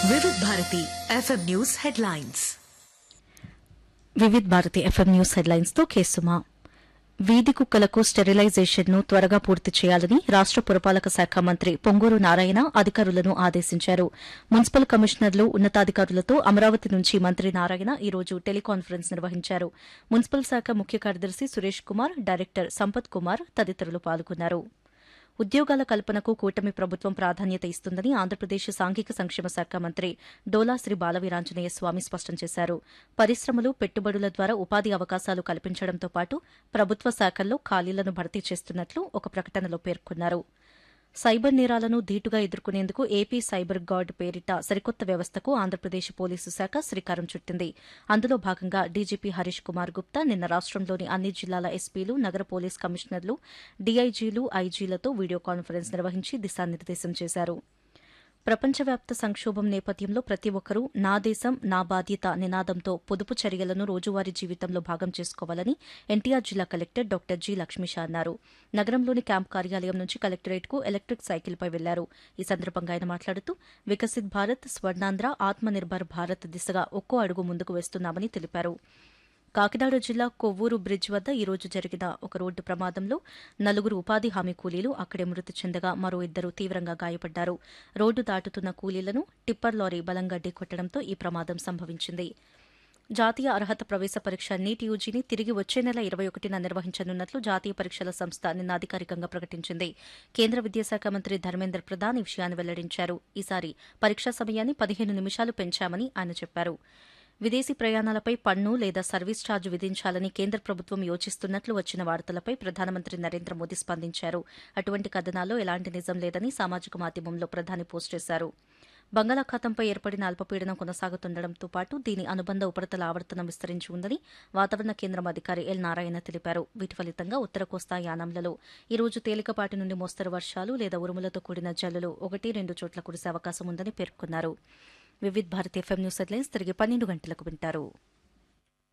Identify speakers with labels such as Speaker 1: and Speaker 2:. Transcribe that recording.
Speaker 1: వివిధ Bharati FM news headlines
Speaker 2: Vividh Bharati FM news headlines తో కేసుమా వీధి కుక్కలకు స్టెరిలైజేషన్ ను త్వరగా పూర్తి చేయాలని రాష్ట పురపాలక శాఖ మంత్రి పొంగూరు నారాయణ అధికారులను ఆదేశించారు మున్సిపల్ కమిషనర్లు ఉన్నతాధికారులతో అమరావతి నుంచి మంత్రి నారాయణ ఈ రోజు టెలికాన్ఫరెన్స్ నిర్వహించారు మున్సిపల్ శాఖ ముఖ్య కార్యదర్శి సురేష్ కుమార్ డైరెక్టర్ సంపత్ కుమార్ తదితరులు పాల్గొన్నారు ఉద్యోగాల కల్పనకు కూటమి ప్రభుత్వం ప్రాధాన్యత ఇస్తుందని ఆంధ్రప్రదేశ్ సాంఘిక సంక్షేమ శాఖ మంత్రి డోలా శ్రీ బాలవీరాంజనేయ స్వామి స్పష్టం చేశారు పరిశ్రమలు పెట్టుబడుల ద్వారా ఉపాధి అవకాశాలు కల్పించడంతో పాటు ప్రభుత్వ శాఖల్లో ఖాళీలను భర్తీ చేస్తున్నట్లు ఒక ప్రకటనలో పేర్కొన్నారు సైబర్ నేరాలను ధీటుగా ఎదుర్కొనేందుకు ఏపీ సైబర్ గార్డ్ పేరిట సరికొత్త వ్యవస్థకు ఆంధ్రప్రదేశ్ పోలీసు శాఖ శ్రీకారం చుట్టింది అందులో భాగంగా డీజీపీ హరీష్ కుమార్ గుప్తా నిన్న రాష్టంలోని అన్ని జిల్లాల ఎస్పీలు నగర పోలీస్ కమిషనర్లు డీఐజీలు ఐజీలతో వీడియో కాన్ఫరెన్స్ నిర్వహించి దిశానిర్దేశం చేశారు ప్రపంచవ్యాప్త సంక్షోభం నేపథ్యంలో ప్రతి ఒక్కరూ నా దేశం నా బాధ్యత నినాదంతో పొదుపు చర్యలను రోజువారీ జీవితంలో భాగం చేసుకోవాలని ఎన్టీఆర్ జిల్లా కలెక్టర్ డాక్టర్ జి లక్ష్మీషా అన్నారు నగరంలోని క్యాంప్ కార్యాలయం నుంచి కలెక్టరేట్కు ఎలక్ట్రిక్ సైకిల్పై వెళ్లారు ఈ సందర్భంగా ఆయన మాట్లాడుతూ వికసిత్ భారత్ స్వర్ణాంధ్ర ఆత్మనిర్భర్ భారత్ దిశగా ఒక్కో అడుగు ముందుకు వేస్తున్నామని తెలిపారు కాకినాడ జిల్లా కొవ్వూరు బ్రిడ్జ్ వద్ద ఈ రోజు జరిగిన ఒక రోడ్డు ప్రమాదంలో నలుగురు ఉపాధి హామీ కూలీలు అక్కడే మృతి చెందగా మరో ఇద్దరు తీవ్రంగా గాయపడ్డారు రోడ్డు దాటుతున్న కూలీలను టిప్పర్ లారీ బలంగా ఢీకొట్టడంతో ఈ ప్రమాదం సంభవించింది జాతీయ అర్హత ప్రవేశ పరీక్ష నీట్ యూజీని తిరిగి వచ్చే నెల ఇరవై ఒకటిన నిర్వహించనున్నట్లు జాతీయ పరీక్షల సంస్థ నిన్న అధికారికంగా ప్రకటించింది కేంద్ర విద్యాశాఖ మంత్రి ధర్మేంద్ర ప్రధాన్ ఈ విషయాన్ని వెల్లడించారు ఈసారి పరీక్షా సమయాన్ని పదిహేను నిమిషాలు పెంచామని ఆయన చెప్పారు విదేశీ ప్రయాణాలపై పన్ను లేదా సర్వీస్ ఛార్జ్ విధించాలని కేంద్ర ప్రభుత్వం యోచిస్తున్నట్లు వచ్చిన వార్తలపై ప్రధానమంత్రి నరేంద్ర మోదీ స్పందించారు అటువంటి కథనాల్లో ఎలాంటి నిజం లేదని సామాజిక మాధ్యమంలో ప్రధాని పోస్ట్ చేశారు బంగాళాఖాతంపై ఏర్పడిన అల్పపీడనం కొనసాగుతుండటంతో పాటు దీని అనుబంధ ఉపరితల ఆవర్తనం విస్తరించి ఉందని వాతావరణ కేంద్రం అధికారి ఎల్ నారాయణ తెలిపారు వీటి ఫలితంగా ఉత్తర కోస్తా యానంలలో ఈ రోజు తేలికపాటి నుండి మోస్తరు వర్షాలు లేదా ఉరుములతో కూడిన జల్లులు ఒకటి రెండు చోట్ల కురిసే అవకాశం ఉందని పేర్కొన్నారు Vividh Bharat FM news headlines తిరిగి పన్నెండు గంటలకు వింటారు